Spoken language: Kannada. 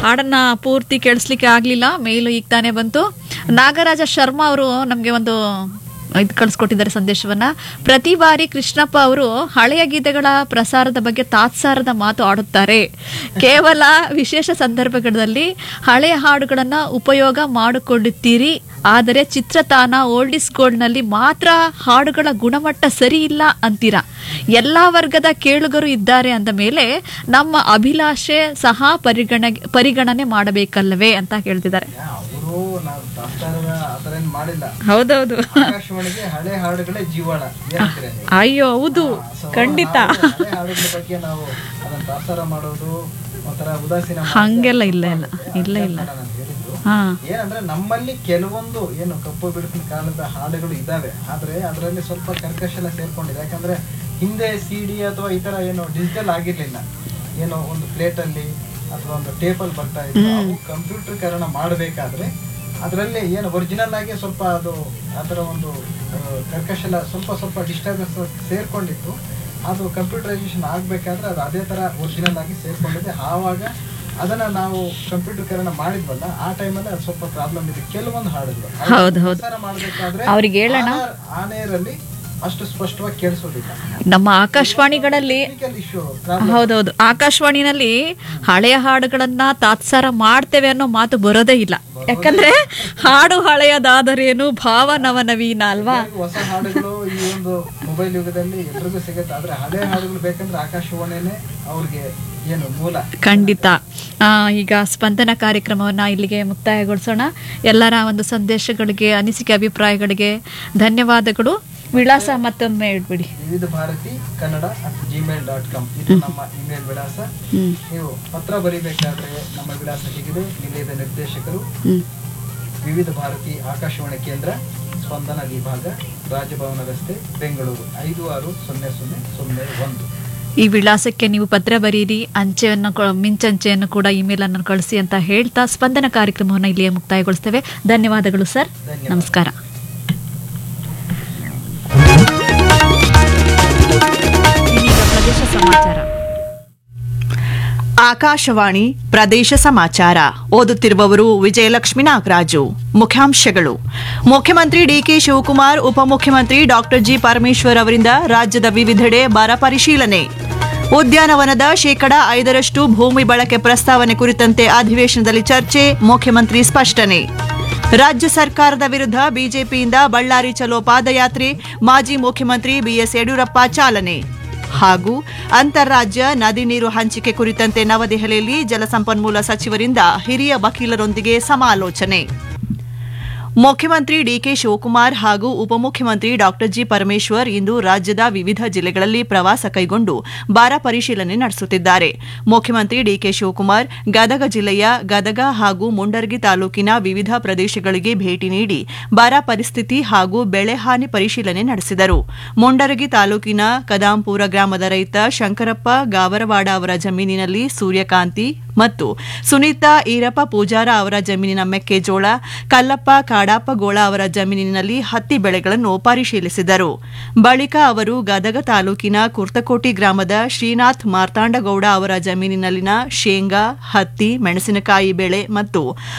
ಹಾಡನ್ನ ಪೂರ್ತಿ ಕೇಳಿಸ್ಲಿಕ್ಕೆ ಆಗ್ಲಿಲ್ಲ ಮೇಲು ಈಗ ತಾನೇ ಬಂತು ನಾಗರಾಜ ಶರ್ಮಾ ಅವರು ನಮಗೆ ಒಂದು ಇದು ಕಳಿಸ್ಕೊಟ್ಟಿದ್ದಾರೆ ಸಂದೇಶವನ್ನ ಪ್ರತಿ ಬಾರಿ ಕೃಷ್ಣಪ್ಪ ಅವರು ಹಳೆಯ ಗೀತೆಗಳ ಪ್ರಸಾರದ ಬಗ್ಗೆ ತಾತ್ಸಾರದ ಮಾತು ಆಡುತ್ತಾರೆ ಕೇವಲ ವಿಶೇಷ ಸಂದರ್ಭಗಳಲ್ಲಿ ಹಳೆಯ ಹಾಡುಗಳನ್ನ ಉಪಯೋಗ ಮಾಡಿಕೊಳ್ಳುತ್ತೀರಿ ಆದರೆ ಚಿತ್ರತಾನ ಓಲ್ಡ್ ಇಸ್ ಗೋಲ್ಡ್ನಲ್ಲಿ ಮಾತ್ರ ಹಾಡುಗಳ ಗುಣಮಟ್ಟ ಸರಿ ಇಲ್ಲ ಅಂತೀರಾ ಎಲ್ಲಾ ವರ್ಗದ ಕೇಳುಗರು ಇದ್ದಾರೆ ಅಂದ ಮೇಲೆ ನಮ್ಮ ಅಭಿಲಾಷೆ ಸಹ ಪರಿಗಣ ಪರಿಗಣನೆ ಮಾಡಬೇಕಲ್ಲವೇ ಅಂತ ಕೇಳ್ತಿದ್ದಾರೆ ಅವರು ನಾವು ತಾತ್ಸಾರದ ಆತರ ಏನ್ ಮಾಡಿಲ್ಲ ಹೌದೌದು ಆಕಾಶವಾಣಿಗೆ ಹಳೆ ಹಾಡುಗಳೇ ಜೀವಾಳ ಏನಂತೀರ ನೀವು? ಅಯ್ಯೋ ಹೌದು ಸೊ ಖಂಡಿತ ನಾವು ಹಳೆ ಹಾಡುಗಳ ಬಗ್ಗೆ ನಾವು ಅದನ್ನ ತಾತ್ಸಾರ ಮಾಡೋದು ಒಂಥರ ಉದಾಸೀನ ಮಾಡೋದು ಹಂಗೆಲ್ಲ ಇಲ್ಲ ಇಲ್ಲ ಇಲ್ಲ ಇಲ್ಲ ಅಂತ ನಾನು ಹೇಳಿದ್ದು ಹಾ ಏನಂದ್ರೆ ನಮ್ಮಲ್ಲಿ ಕೆಲವೊಂದು ಏನು ಕಪ್ಪು ಬಿಡುಪಿನ ಕಾಲದ ಹಾಡುಗಳು ಇದಾವೆ ಆದ್ರೆ ಅದರಲ್ಲಿ ಸ್ವಲ್ಪ ಕರ್ಕಶ ಎಲ್ಲ ಸೇರ್ಕೊಂಡಿದೆ ಯಾಕಂದ್ರೆ ಹಿಂದೆ ಸಿ ಡಿ ಅಥವಾ ಈ ತರ ಏನು ಡಿಜಿಟಲ್ ಆಗಿರ್ಲಿಲ್ಲ ಏನೋ ಒಂದು ಪ್ಲೇಟ್ ಅಲ್ಲಿ ಅಥವಾ ಒಂದು ಟೇಪಲ್ ಬರ್ತಾ ಇತ್ತು ಅವು ಕಂಪ್ಯೂಟರ್ಕರಣ ಮಾಡಬೇಕಾದ್ರೆ ಅದರಲ್ಲಿ ಏನು ಒರಿಜಿನಲ್ ಆಗಿ ಸ್ವಲ್ಪ ಅದು ಅದರ ಒಂದು ಆ, ಕರ್ಕಶ ಎಲ್ಲ ಸ್ವಲ್ಪ ಸ್ವಲ್ಪ ಡಿಸ್ಟರ್ಬೆನ್ಸ್ ಸೇರ್ಕೊಂಡಿತ್ತು ಅದು ಕಂಪ್ಯೂಟರೈಸೇಷನ್ ಆಗ್ಬೇಕಾದ್ರೆ ಅದು ಅದೇ ತರ ಒರಿಜಿನಲ್ ಆಗಿ ಸೇರ್ಕೊಂಡಿದೆ ಆವಾಗ ಅದನ್ನ ನಾವು ಕಂಪ್ಯೂಟರ್ಕರಣ ಮಾಡಿದ್ವಲ್ಲ ಆ ಟೈಮಲ್ಲಿ ಅದು ಸ್ವಲ್ಪ ಪ್ರಾಬ್ಲಮ್ ಇದೆ ಕೆಲವೊಂದು ಹಾಡುಗಳು ಅವ್ರು ಹೌದು, ಹೌದು. ಪ್ರಸಾರ ಮಾಡ್ಬೇಕಾದ್ರೆ ಅವ್ರಿಗೆ ಹೇಳೋಣ. ಆನೇರಲ್ಲಿ ಅಷ್ಟು ಸ್ಪಷ್ಟವಾಗಿ ಕೇಳಿಸೋದಿಲ್ಲ ನಮ್ಮ ಆಕಾಶವಾಣಿಗಳಲ್ಲಿ ಟೆಕ್ನಿಕಲ್ ಇಶ್ಯೂ ಹೌದೌದು ಆಕಾಶವಾಣಿನಲ್ಲಿ ಹಳೆಯ ಹಾಡುಗಳನ್ನ ತಾತ್ಸಾರ ಮಾಡ್ತೇವೆ ಅನ್ನೋ ಮಾತು ಬರೋದೇ ಇಲ್ಲ ಯಾಕಂದ್ರೆ ಹಾಡು ಹಳೆಯದಾದರೇನು ಭಾವ ನವನವೀನ ಅಲ್ವಾ ಹೊಸ ಹಾಡುಗಳು ಈ ಒಂದು ಮೊಬೈಲ್ ಯುಗದಲ್ಲಿ ಎಲ್ರಿಗೂ ಸಿಗುತ್ತೆ ಆದ್ರೆ ಹಳೆ ಹಾಡುಗಳು ಬೇಕಂದ್ರೆ ಆಕಾಶವಾಣಿನೇ ಅವ್ರಿಗೆ ಏನು ಮೂಲ ಖಂಡಿತ ಆ, ಈಗ ಸ್ಪಂದನ ಕಾರ್ಯಕ್ರಮವನ್ನ ಇಲ್ಲಿಗೆ ಮುಕ್ತಾಯಗೊಳಿಸೋಣ ಎಲ್ಲರ ಒಂದು ಸಂದೇಶಗಳಿಗೆ ಅನಿಸಿಕೆ ಅಭಿಪ್ರಾಯಗಳಿಗೆ ಧನ್ಯವಾದಗಳು ವಿಳಾಸ ಮತ್ತೊಮ್ಮೆ ಹೇಳ್ಬಿಡಿ Vividh Bharati Kannada at Gmail dot com ಇದು ನಮ್ಮ ಇಮೇಲ್ ವಿಳಾಸ ಹ್ಮ್ ನೀವು ಪತ್ರ ಬರೀಬೇಕಾದ್ರೆ ನಮ್ಮ ವಿಳಾಸ ಹೀಗಿದೆ ನಿಲಯದ ನಿರ್ದೇಶಕರು ಹ್ಮ್ ವಿವಿಧ ಭಾರತಿ ಆಕಾಶವಾಣಿ ಕೇಂದ್ರ ಸ್ಪಂದನ ವಿಭಾಗ ರಾಜಭವನ ರಸ್ತೆ ಬೆಂಗಳೂರು ಐದು ಆರು ಸೊನ್ನೆ ಸೊನ್ನೆ ಸೊನ್ನೆ ಒಂದು ಈ ವಿಳಾಸಕ್ಕೆ ನೀವು ಪತ್ರ ಬರೀರಿ ಅಂಚೆಯನ್ನು ಕೊ- ಮಿಂಚಂಚೆಯನ್ನು ಕೂಡ ಇಮೇಲ್ ಅನ್ನು ಕಳಿಸಿ ಅಂತ ಹೇಳ್ತಾ ಸ್ಪಂದನ ಕಾರ್ಯಕ್ರಮವನ್ನು ಇಲ್ಲಿಯೇ ಮುಕ್ತಾಯಗೊಳಿಸ್ತೇವೆ ಧನ್ಯವಾದಗಳು ಸರ್ ಧನ್ಯವಾದ. ನಮಸ್ಕಾರ ಇನ್ನೀಗ ಪ್ರದೇಶ ಸಮಾಚಾರ ಆಕಾಶವಾಣಿ ಪ್ರದೇಶ ಸಮಾಚಾರ ಓದುತ್ತಿರುವವರು ವಿಜಯಲಕ್ಷ್ಮಿ ನಾಗರಾಜು ಮುಖ್ಯಾಂಶಗಳು ಮುಖ್ಯಮಂತ್ರಿ ಡಿಕೆ ಶಿವಕುಮಾರ್ ಉಪಮುಖ್ಯಮಂತ್ರಿ ಡಾಕ್ಟರ್ ಜಿ ಪರಮೇಶ್ವರ್ ಅವರಿಂದ ರಾಜ್ಯದ ವಿವಿಧೆಡೆ ಬರ ಪರಿಶೀಲನೆ ಉದ್ಯಾನವನದ ಶೇಕಡ ಐದರಷ್ಟು ಭೂಮಿ ಬಳಕೆ ಪ್ರಸ್ತಾವನೆ ಕುರಿತಂತೆ ಅಧಿವೇಶನದಲ್ಲಿ ಚರ್ಚೆ ಮುಖ್ಯಮಂತ್ರಿ ಸ್ಪಷ್ಟನೆ ರಾಜ್ಯ ಸರ್ಕಾರದ ವಿರುದ್ಧ ಬಿಜೆಪಿಯಿಂದ ಬಳ್ಳಾರಿ ಚಲೋ ಪಾದಯಾತ್ರೆ ಮಾಜಿ ಮುಖ್ಯಮಂತ್ರಿ ಬಿಎಸ್ ಯಡಿಯೂರಪ್ಪ ಚಾಲನೆ ಹಾಗೂ ಅಂತಾರಾಜ್ಯ ನದಿ ನೀರು ಹಂಚಿಕೆ ಕುರಿತಂತೆ ನವದೆಹಲಿಯಲ್ಲಿ ಜಲಸಂಪನ್ಮೂಲ ಸಚಿವರಿಂದ ಹಿರಿಯ ವಕೀಲರೊಂದಿಗೆ ಸಮಾಲೋಚನೆ ಮುಖ್ಯಮಂತ್ರಿ ಡಿಕೆ ಶಿವಕುಮಾರ್ ಹಾಗೂ ಉಪಮುಖ್ಯಮಂತ್ರಿ ಡಾಕ್ಟರ್ ಜಿ ಪರಮೇಶ್ವರ್ ಇಂದು ರಾಜ್ಯದ ವಿವಿಧ ಜಿಲ್ಲೆಗಳಲ್ಲಿ ಪ್ರವಾಸ ಕೈಗೊಂಡು ಬರ ಪರಿಶೀಲನೆ ನಡೆಸುತ್ತಿದ್ದಾರೆ ಮುಖ್ಯಮಂತ್ರಿ ಡಿಕೆ ಶಿವಕುಮಾರ್ ಗದಗ ಜಿಲ್ಲೆಯ ಗದಗ ಹಾಗೂ ಮುಂಡರ್ಗಿ ತಾಲೂಕಿನ ವಿವಿಧ ಪ್ರದೇಶಗಳಿಗೆ ಭೇಟಿ ನೀಡಿ ಬರ ಪರಿಸ್ಥಿತಿ ಹಾಗೂ ಬೆಳೆ ಹಾನಿ ಪರಿಶೀಲನೆ ನಡೆಸಿದರು ಮುಂಡರಗಿ ತಾಲೂಕಿನ ಕದಾಂಪುರ ಗ್ರಾಮದ ರೈತ ಶಂಕರಪ್ಪ ಗಾವರವಾಡ ಅವರ ಜಮೀನಿನಲ್ಲಿ ಸೂರ್ಯಕಾಂತಿ ಮತ್ತು ಸುನೀತಾ ಈರಪ್ಪ ಪೂಜಾರ ಅವರ ಜಮೀನಿನ ಮೆಕ್ಕೆಜೋಳ ಕಲ್ಲಪ್ಪ ಕಾಡಾಪಗೋಳ ಅವರ ಜಮೀನಿನಲ್ಲಿ ಹತ್ತಿ ಬೆಳೆಗಳನ್ನು ಪರಿಶೀಲಿಸಿದರು ಬಳಿಕ ಅವರು ಗದಗ ತಾಲೂಕಿನ ಕುರ್ತಕೋಟಿ ಗ್ರಾಮದ ಶ್ರೀನಾಥ್ ಮಾರ್ತಾಂಡಗೌಡ ಅವರ ಜಮೀನಿನಲ್ಲಿನ ಶೇಂಗಾ ಹತ್ತಿ ಮೆಣಸಿನಕಾಯಿ ಬೆಳೆ ಮತ್ತು